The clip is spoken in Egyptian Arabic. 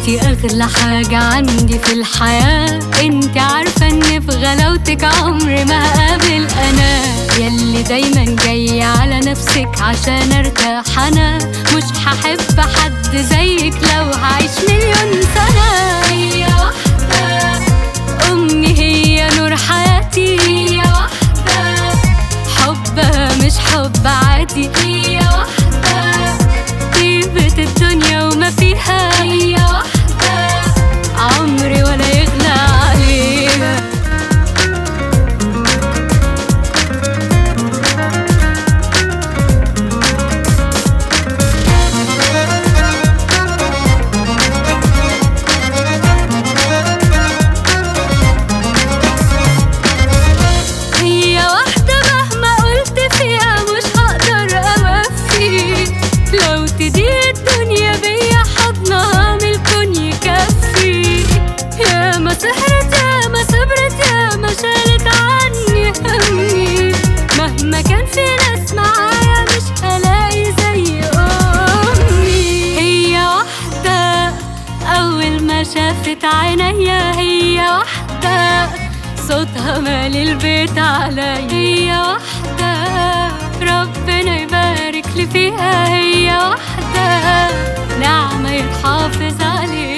انتي اغلى حاجة عندي في الحياة انتي عارفة ان في غلاوتك عمري ما هقابل انا يلي دايما جاي على نفسك عشان ارتاح انا مش هحب حد زيك لو هعيش مليون سنة هي واحدة امي هي نور حياتي هي واحدة حبها مش حب عادي هي واحدة طيبة الدنيا وما فيها هي واحدة عمري ولا يغلى عليها هي واحدة مهما قلت فيها مش هقدر أوفي لو تضيق الدنيا بيا حضنها من الكون يكفي يا ما سهرت يا ما صبرت يا ما شالت عني همي مهما كان في ناس معايا مش هلاقي زي أمي هي واحدة أول ما شافت عينيا هي واحدة صوتها مال البيت عليا هي واحدة ربنا يبارك لي فيها هي واحدة نعمة يتحافظ عليها